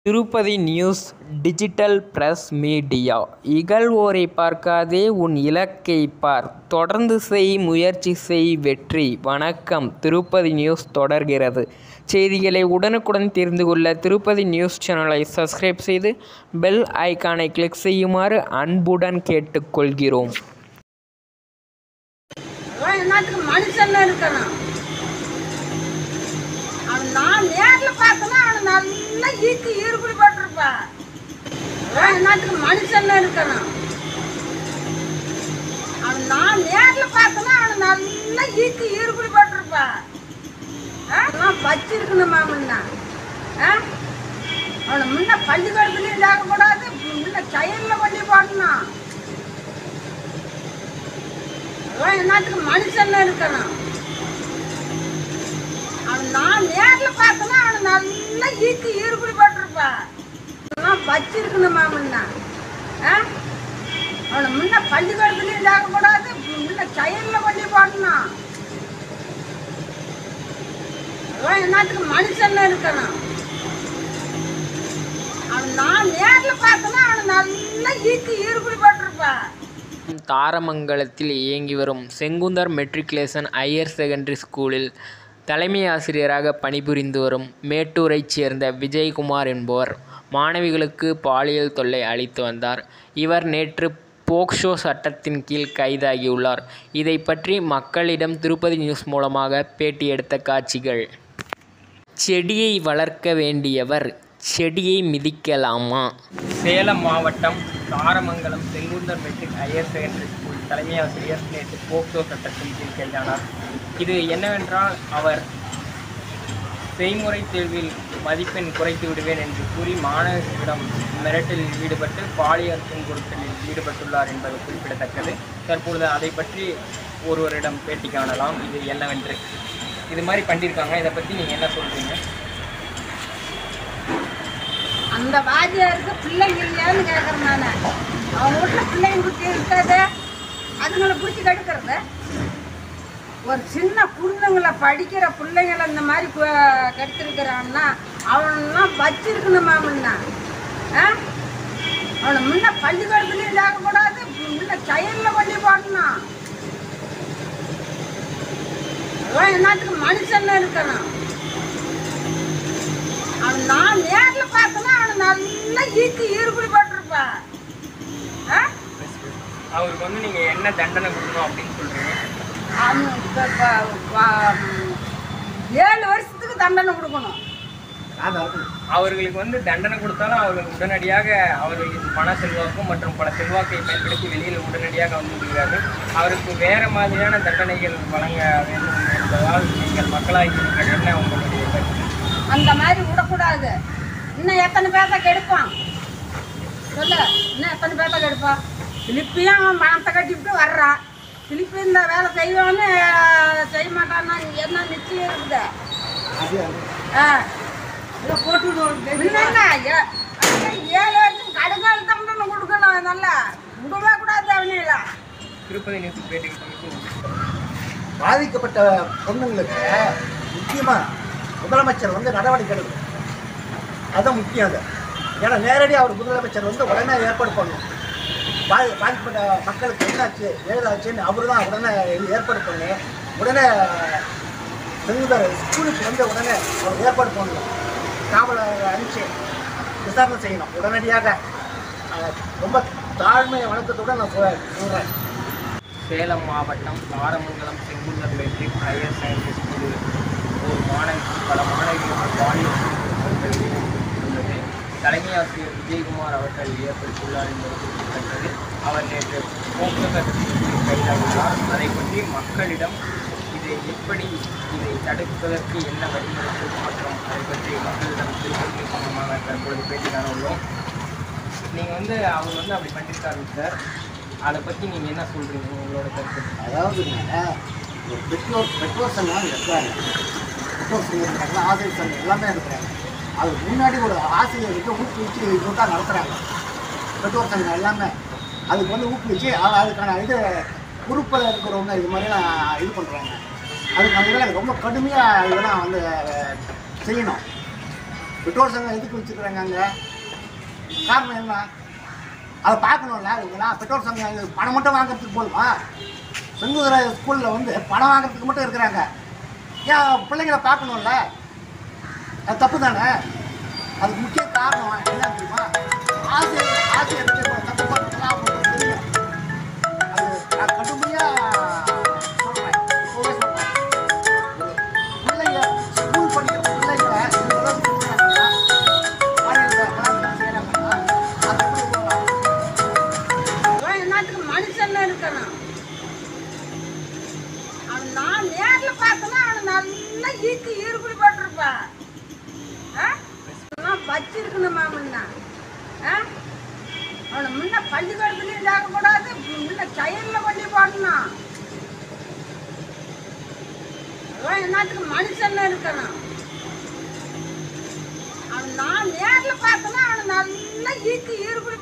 Tirupati news digital press media இகழ்வோரை பார்க்காதே உன் இலக்கை பார் தொடர்ந்து செய் முயற்சி செய் வெற்றி வணக்கம் திருப்பதி நியூஸ் தொடர்கிறது செய்திகளை உடனுக்குடன் தெரிந்து கொள்ள திருப்பதி நியூஸ் சேனலை சப்ஸ்கிரைப் செய்து பெல் ஐகானை கிளிக் செய்யுமாறு அன்புடன் கேட்டுக்கொள்கிறோம் அவன் என்னத்துக்கு மனுஷன்ல இருக்கணும் அவன் நான் நேர்ல பார்த்தனா அவன் நல்லா ஈக்கு ஈடுபடி போட்டிருப்பான் அவன் என்னத்துக்கு மனுஷன்ல இருக்கணும் அவன் நான் நேர்ல பார்த்தனா அவன் நல்லா ஈக்கு ஈடுபடி போட்டிருப்பான் ஆ? நான் வச்சிருக்கணுமா முன்ன ஆ? அவனை முன்ன பள்ளிக்கூடத்துலையும் சேர்க்கக்கூடாது முன்ன செயலில் பண்ணி போடணும் அவன் என்னத்துக்கு மனுஷன்ல இருக்கணும் அவன் நான் நேர்ல பார்த்தனா அவன் நல்லா ஈக்கு ஈடுபடி போட்டிருப்பான் நான் வச்சிருக்கணுமா முன்ன ஆ? அவனை முன்ன பள்ளிக்கூடத்துலையும் சேர்க்கக்கூடாது முன்ன செயலில் பண்ணி போடணும் அவன் என்னத்துக்கு மனுஷன்ல இருக்கணும் அவன் நான் நேர்ல பார்த்தனா அவன் நல்லா ஈக்கு ஈடுபடி போட்டிருப்பான் தாரமங்கலத்தில் இயங்கி வரும் செங்குந்தர் மெட்ரிகுலேஷன் ஹையர் செகண்டரி ஸ்கூலில் தலைமை ஆசிரியராக பணிபுரிந்து வரும் மேட்டூரைச் சேர்ந்த விஜயகுமார் என்பவர் மாணவிகளுக்கு பாலியல் தொல்லை அளித்து வந்தார் இவர் நேற்று போக்சோ சட்டத்தின் கீழ் கைதாகியுள்ளார் இதை பற்றி மக்களிடம் திருப்பதி நியூஸ் மூலமாக பேட்டி எடுத்த காட்சிகள் செடியை வளர்க்க வேண்டியவர் செடியை மிதிக்கலாமா சேலம் மாவட்டம் Tharamangalam Sengunthar matric higher secondary school தலைமை ஆசிரியர் நேற்று போக்சோ சட்டத்தின் கீழ் கைதானார் இது என்னவென்றால் அவர் செய்முறை தேர்வில் மதிப்பெண் குறைத்து விடுவேன் என்று கூறி மாணவர்களிடம் மிரட்டலில் ஈடுபட்டு பாலியல் துன்புறுத்தலில் ஈடுபட்டுள்ளார் என்பது குறிப்பிடத்தக்கது தற்பொழுது அதை பற்றி ஒருவரிடம் பேட்டி காணலாம் இது என்னவென்று இது மாதிரி பண்ணியிருக்காங்க இதை பற்றி நீங்கள் என்ன சொல்கிறீங்க அந்த வாத்தியாருக்கு பிள்ளைங்க இல்லையான்னு கேட்குறேன் நான் அவங்க வீட்டில் பிள்ளைங்க குட்டி இருக்காது அதுங்களை பிடிச்சி கெடுக்கிறது ஒரு சின்ன குழந்தைங்கள படிக்கிற பிள்ளைங்கள இந்த மாதிரி கு- கெடுத்திருக்கிறான்னா அவனெல்லாம் வச்சிருக்கணுமா முன்ன ஆ அவனை முன்ன பள்ளிக்கூடத்துலையும் சேர்க்கக்கூடாது முன்ன செயலில் பண்ணி போடணும் அவன் என்னத்துக்கு மனுஷன்ல இருக்கணும் அவன் நான் நேர்ல பார்த்தனா அவன் நல்லா ஈக்கு ஈடுபடி போட்டிருப்பான் ஆ? அவருக்கு வந்து நீங்கள் என்ன தண்டனை கொடுக்கணும் அப்படின்னு சொல்கிறீங்க அவன் இப்ப ப- ப- ஏழு வருஷத்துக்கு தண்டனை கொடுக்கணும் அவர்களுக்கு வந்து தண்டனை கொடுத்தாலும் அவர்கள் உடனடியாக அவர்களின் பண செல்வாக்கும் மற்றும் பல செல்வாக்கை பயன்படுத்தி வெளியில் உடனடியாக வந்து விடுகிறார்கள் அவருக்கு வேறு மாதிரியான தண்டனைகள் வழங்க வேண்டும் என்பதால் நீங்கள் மக்களாகி நீங்கள் என்ன உங்களுடைய கருத்து அந்த மாதிரி விடக்கூடாது இன்னும் எத்தனை பேர்த்த கெடுப்பான் சொல்லு இன்னும் எத்தனை பேர்த்த கெடுப்பான் திருப்பியும் அவன் பணத்தை கட்டிவிட்டு வர்றான் திருப்பி இந்த வேலை செய்வான்னு செய்ய மாட்டான்னா என்ன நிச்சயம் இருக்குது ஆ இல்லைங்க, ஏ- ஏழு வருஷம் கடுங்கால் தண்டனை கொடுக்கணும் நல்லா விடவே கூடாது அவனையில திருப்பதி நியூஸ் பேட்டிக்கு பாதிக்கப்பட்ட பொண்ணுங்களுக்கு முக்கியமாக முதலமைச்சர் வந்து நடவடிக்கை எடுக்கணும் அதுதான் முக்கியம் அது ஏன்னா நேரடியாக அவர் முதலமைச்சர் வந்து உடனே ஏற்பாடு பண்ணணும் பாதி பாதிக்கப்பட்ட மக்களுக்கு என்னாச்சு ஏதாச்சுன்னு அவர் தான் உடனே இது ஏற்பாடு பண்ணி உடனே செங்குந்தர் ஸ்கூலுக்கு வந்து உடனே அவர் ஏற்பாடு பண்ணணும் காவலை அனுப்பிச்சு விசாரணை செய்யணும் உடனடியாக அஹ், ரொம்ப தாழ்மை வணக்கத்தோடு நான் சொல்ல சொல்கிறேன் சேலம் மாவட்டம் Tharamangalam Sengunthar matric higher secondary ஸ்கூலில் ஒரு மாணவிக்கு பல மாணவிகளுக்கு பாலியல் துன்புறுத்தல் உள்ளது தலைமை ஆசிரியர் விஜயகுமார் அவர்கள் ஏற்படுத்தியுள்ளார் என்பது குறிப்பிடத்தக்கது அவர் நேற்று போக்குவரத்து சட்டத்தில் கைதாகியுள்ளார் அதை பற்றி மக்களிடம் இதை எப்படி இதை தடுப்பதற்கு என்ன வழிமுறைகள் மற்றும் அதை பற்றி மக்களிடம் திருப்பதி சம்பந்தமாக தற்பொழுது பேட்டி காண உள்ளோம் நீங்கள் வந்து அவங்க வந்து அப்படி பண்ணியிருக்காங்க சார் அதை பற்றி நீங்கள் என்ன சொல்கிறீங்க உங்களோட கருத்து அதாவதுங்க ஒரு பெற்றோர் பெற்றோர் சங்கம் இருக்கிறாங்க பெற்றோர் சங்கம் இருக்காங்க ஆசிரியர் சங்கம் எல்லாமே இருக்கிறாங்க அதுக்கு முன்னாடி ஒரு ஆசிரியருக்கு ஊக்குவிச்சு இதுதான் நடத்துகிறாங்க பெற்றோர் சங்கம் எல்லாமே அதுக்கு வந்து ஊக்குவிச்சு அது- அதுக்கான இது பொறுப்பில் இருக்கிறவங்க இது மாதிரிலாம் இது பண்ணுறாங்க அதுக்கான இதெல்லாம் ரொம்ப கடுமையாக இதெல்லாம் வந்து செய்யணும் பெற்றோர் சங்கம் எதுக்கு வச்சுருக்குறாங்க அங்கே காரணம் என்ன அதை பார்க்கணும்ல இவங்களாம் பெற்றோர் சங்கம் இது பணம் மட்டும் வாங்குறதுக்கு போதுமா செங்குதிரை ஸ்கூலில் வந்து பணம் வாங்குறதுக்கு மட்டும் இருக்கிறாங்க ஏன் பிள்ளைங்களை பார்க்கணும்ல அது தப்பு தானே அதுக்கு முக்கிய காரணம் என்ன தெரியுமா ஆசிரியர் ஆசிரியருக்கு இப்போ தப்பு பண்ணுறதுலாம் அவங்களுக்கு தெரியும் அது நான் கடுமையாக சொல்கிறேன் இப்போவே சொல்கிறேன் பிள்ளைங்க ஸ்கூல் படிக்கிற பிள்ளைங்க இந்த அளவுக்கு இருக்கிறாங்கன்னா, பாருங்க, கலாச்சாரம் செய்றாங்கன்னா, அது எப்படி இருக்கும்? அவன் என்னத்துக்கு மனுஷன் இருக்கணும் அவன் நான் நேர்ல பார்த்தனா அவன் நல்லா ஈட்டி ஈடுபடி போட்டிருப்பான் வச்சிருக்கணுமா முன்ன ஆ? அவனை முன்ன பள்ளிக்கூடத்துலையும் சேர்க்கக்கூடாது முன்ன செயலில் கொண்டு போடணும் அவன் என்னத்துக்கு மனுஷன் இருக்கணும் அவன் நான் நேர்ல பார்த்தனா அவனை நல்லா ஈட்டி ஈடுபடி